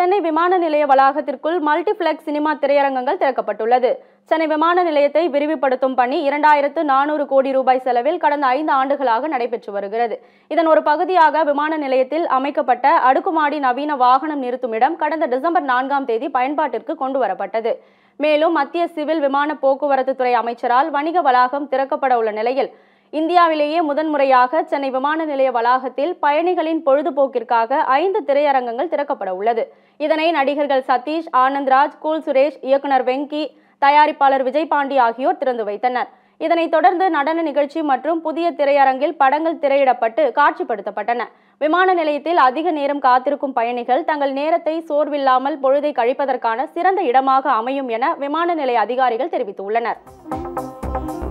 சென்னை விமான நிலைய வளாகத்திற்குள் மல்டிப்ளெக்ஸ் சினிமா திரையரங்கங்கள் திறக்கப்பட்டுள்ளது சென்னை விமான நிலையத்தை விரிவுபடுத்தும் பணி இரண்டாயிரத்து நானூறு கோடி ரூபாய் செலவில் கடந்த ஐந்து ஆண்டுகளாக நடைபெற்று வருகிறது இதன் ஒரு பகுதியாக விமான நிலையத்தில் அமைக்கப்பட்ட அடுக்குமாடி நவீன வாகனம் நிறுத்துமிடம் கடந்த டிசம்பர் நான்காம் தேதி பயன்பாட்டிற்கு கொண்டு வரப்பட்டது மேலும் மத்திய சிவில் விமான போக்குவரத்து துறை அமைச்சரால் வணிக வளாகம் திறக்கப்பட உள்ள நிலையில் இந்தியாவிலேயே முதன்முறையாக சென்னை விமான நிலைய வளாகத்தில் பயணிகளின் பொழுதுபோக்கிற்காக ஐந்து திரையரங்கங்கள் திறக்கப்பட உள்ளது இதனை நடிகர்கள் சதீஷ் ஆனந்த்ராஜ் கூல் சுரேஷ் இயக்குனர் வெங்கி தயாரிப்பாளர் விஜய் பாண்டி ஆகியோர் திறந்து வைத்தனர் இதனைத் தொடர்ந்து நடன நிகழ்ச்சி மற்றும் புதிய திரையரங்கில் படங்கள் திரையிடப்பட்டு காட்சிப்படுத்தப்பட்டன விமான நிலையத்தில் அதிக நேரம் காத்திருக்கும் பயணிகள் தங்கள் நேரத்தை சோர்வில்லாமல் பொழுதை கழிப்பதற்கான சிறந்த இடமாக அமையும் என விமான நிலைய அதிகாரிகள் தெரிவித்துள்ளனர்